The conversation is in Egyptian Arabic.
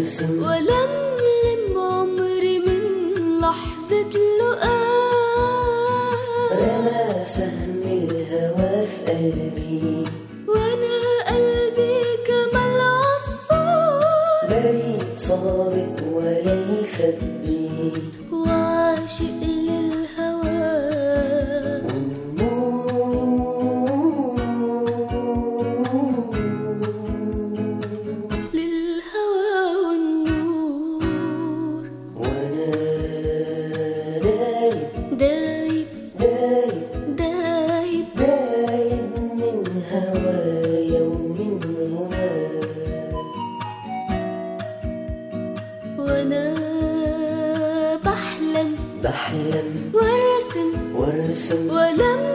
وارسم ولملم عمري من لحظة لقاء رمى سهم الهوى في قلبي وانا قلبي كمال عصفور بريء صادق ولا يخبي وعاشق للهوى للهوى والنور وانا دايب دايب دايب دايب دايب من هوايا ومن هناك وانا بحلم بحلم وارسم وارسم ولم